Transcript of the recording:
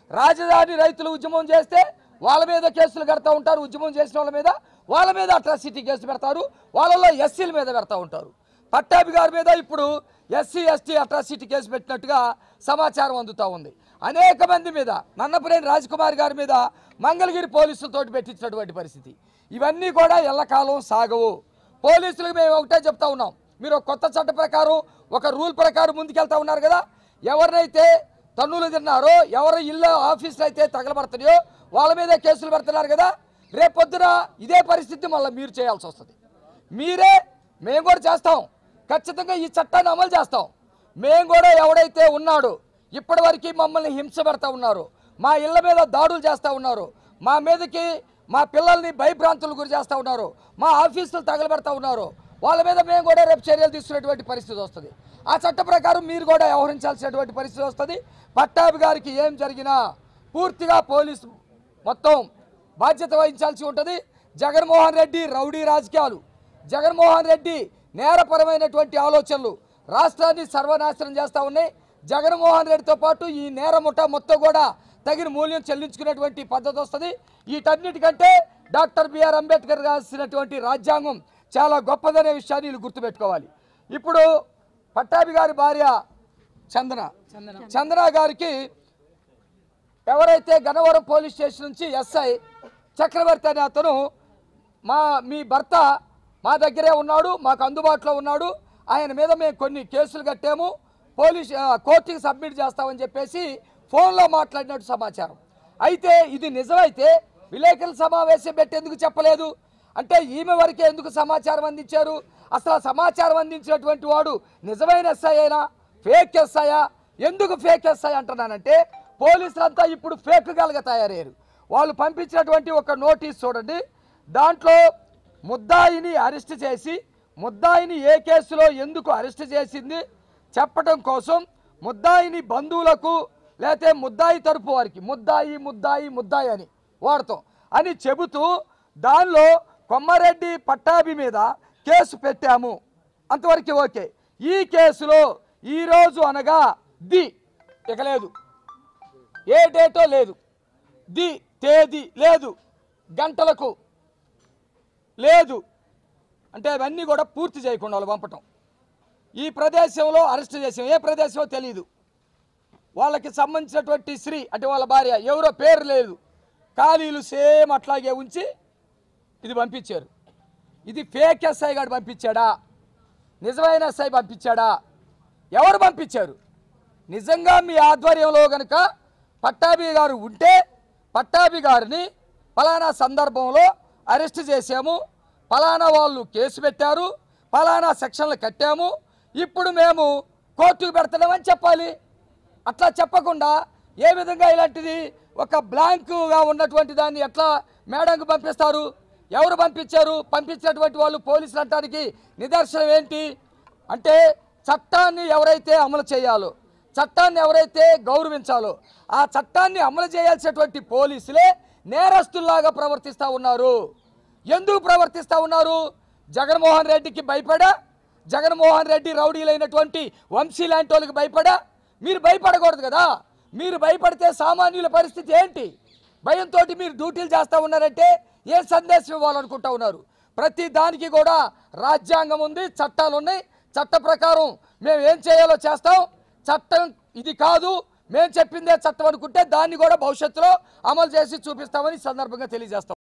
రాజధాని రైతులు ఉద్యమం చేస్తే వాళ్ళ మీద కేసులు కడతా ఉంటారు ఉద్యమం చేసిన వాళ్ళ మీద వాళ్ళ మీద అట్రాసిటీ కేసు పెడతారు వాళ్ళలో ఎస్సీల మీద పెడతా ఉంటారు పట్టాభి గారి మీద ఇప్పుడు ఎస్సీ ఎస్టీ అట్రాసిటీ కేసు పెట్టినట్టుగా సమాచారం అందుతూ ఉంది అనేక మంది మీద నన్నపురేని రాజ్కుమార్ గారి మీద మంగళగిరి పోలీసులతోటి పెట్టించినటువంటి పరిస్థితి ఇవన్నీ కూడా ఎల్లకాలం సాగవు పోలీసులకు మేము ఒకటే చెప్తా ఉన్నాం మీరు ఒక కొత్త చట్ట ప్రకారం ఒక రూల్ ప్రకారం ముందుకెళ్తా ఉన్నారు కదా ఎవరినైతే తన్నులు తిన్నారో ఎవరు ఇల్లు ఆఫీసులు అయితే తగలబడుతున్నాయో వాళ్ళ మీద కేసులు పెడుతున్నారు కదా రేపొద్దున ఇదే పరిస్థితి మళ్ళీ మీరు చేయాల్సి వస్తుంది మీరే మేము కూడా చేస్తాం ఖచ్చితంగా ఈ చట్టాన్ని అమలు చేస్తాం మేము కూడా ఎవడైతే ఉన్నాడో ఇప్పటివరకు మమ్మల్ని హింస పెడతా ఉన్నారు మా ఇళ్ళ మీద దాడులు చేస్తూ ఉన్నారు మా మీదకి మా పిల్లల్ని భయభ్రాంతులు గురి చేస్తూ ఉన్నారు మా ఆఫీసులు తగలబెడతా ఉన్నారు వాళ్ళ మీద మేము కూడా రేపు చర్యలు తీసుకునేటువంటి పరిస్థితి వస్తుంది ఆ చట్ట ప్రకారం మీరు కూడా వ్యవహరించాల్సినటువంటి పరిస్థితి వస్తుంది పట్టాభి గారికి ఏం జరిగినా పూర్తిగా పోలీసు మొత్తం బాధ్యత వహించాల్సి ఉంటుంది జగన్మోహన్ రెడ్డి రౌడీ రాజకీయాలు జగన్మోహన్ రెడ్డి నేరపరమైనటువంటి ఆలోచనలు రాష్ట్రాన్ని సర్వనాశనం చేస్తూ ఉన్నాయి జగన్మోహన్ రెడ్డితో పాటు ఈ నేర ముఠ మొత్తం కూడా తగిన మూల్యం చెల్లించుకునేటువంటి పద్ధతి వస్తుంది వీటన్నిటికంటే డాక్టర్ బిఆర్ అంబేద్కర్ రాసినటువంటి రాజ్యాంగం చాలా గొప్పదనే విషయాన్ని వీళ్ళు గుర్తుపెట్టుకోవాలి ఇప్పుడు పట్టాభి గారి భార్య చందన చందన గారికి ఎవరైతే గన్నవరం పోలీస్ స్టేషన్ నుంచి ఎస్ఐ చక్రవర్తి అనే అతను మా మీ భర్త మా దగ్గరే ఉన్నాడు మాకు అందుబాటులో ఉన్నాడు ఆయన మీద మేము కొన్ని కేసులు కట్టాము పోలీస్ ఆ, కోర్టుకి సబ్మిట్ చేస్తామని చెప్పేసి ఫోన్లో మాట్లాడినట్టు సమాచారం అయితే ఇది నిజమైతే విలేకరుల సమావేశం పెట్టేందుకు చెప్పలేదు అంటే ఈమె వరకే ఎందుకు సమాచారం అందించారు అసలు ఆ సమాచారం అందించినటువంటి వాడు నిజమైన ఎస్ఐ అయినా ఫేక్ ఎస్ఐయా ఎందుకు ఫేక్ ఎస్ఐ అంటున్నానంటే పోలీసులంతా ఇప్పుడు ఫేక్ గలగా తయారయ్యారు వాళ్ళు పంపించినటువంటి ఒక నోటీస్ చూడండి దాంట్లో ముద్దాయిని అరెస్ట్ చేసి ముద్దాయిని ఏ కేసులో ఎందుకు అరెస్ట్ చేసింది చెప్పడం కోసం ముద్దాయిని బంధువులకు లేకపోతే ముద్దాయి తరపు వారికి ముద్దాయి ముద్దాయి ముద్దాయి అని వాడతాం అని చెబుతూ దానిలో కొమ్మారెడ్డి పట్టాభి మీద కేసు పెట్టాము అంతవరకు ఓకే ఈ కేసులో ఈరోజు అనగా ది ఇక లేదు ఏ డేటో లేదు ది తేదీ లేదు గంటలకు లేదు అంటే అవన్నీ కూడా పూర్తి చేయకుండా వాళ్ళు పంపటం ఈ ప్రదేశంలో అరెస్ట్ చేసాం ఏ ప్రదేశమో తెలియదు వాళ్ళకి సంబంధించినటువంటి స్త్రీ అంటే వాళ్ళ భార్య ఎవరో పేరు లేదు ఖాళీలు సేమ్ అట్లాగే ఉంచి ఇది పంపించారు ఇది ఫేక్ ఎస్ఐ గారు పంపించాడా నిజమైన ఎస్ఐ పంపించాడా ఎవరు పంపించారు నిజంగా మీ ఆధ్వర్యంలో గనుక పట్టాభి గారు ఉంటే పట్టాభి గారిని ఫలానా సందర్భంలో అరెస్ట్ చేసాము ఫలానా వాళ్ళు కేసు పెట్టారు ఫలానా సెక్షన్లు కట్టాము ఇప్పుడు మేము కోర్టుకు పెడుతున్నామని చెప్పాలి అట్లా చెప్పకుండా ఏ విధంగా ఇలాంటిది ఒక బ్లాంక్గా ఉన్నటువంటి దాన్ని ఎట్లా మేడంకు పంపిస్తారు ఎవరు పంపించారు పంపించినటువంటి వాళ్ళు పోలీసులు అంటానికి నిదర్శనం ఏంటి అంటే చట్టాన్ని ఎవరైతే అమలు చేయాలో చట్టాన్ని ఎవరైతే గౌరవించాలో ఆ చట్టాన్ని అమలు చేయాల్సినటువంటి పోలీసులే నేరస్తుల్లాగా ప్రవర్తిస్తూ ఉన్నారు ఎందుకు ప్రవర్తిస్తూ ఉన్నారు జగన్మోహన్ రెడ్డికి భయపడా జగన్మోహన్ రెడ్డి రౌడీలైనటువంటి వంశీ లాంటి వాళ్ళకి భయపడా మీరు భయపడకూడదు కదా మీరు భయపడితే సామాన్యుల పరిస్థితి ఏంటి భయంతో మీరు డ్యూటీలు చేస్తూ ఉన్నారంటే ఏ సందేశం ఇవ్వాలనుకుంటా ఉన్నారు ప్రతి దానికి కూడా రాజ్యాంగం ఉంది చట్టాలు ఉన్నాయి చట్ట ప్రకారం మేము ఏం చేయాలో చేస్తాం చట్టం ఇది కాదు మేము చెప్పిందే చట్టం అనుకుంటే దాన్ని కూడా భవిష్యత్తులో అమలు చేసి చూపిస్తామని ఈ సందర్భంగా తెలియజేస్తాం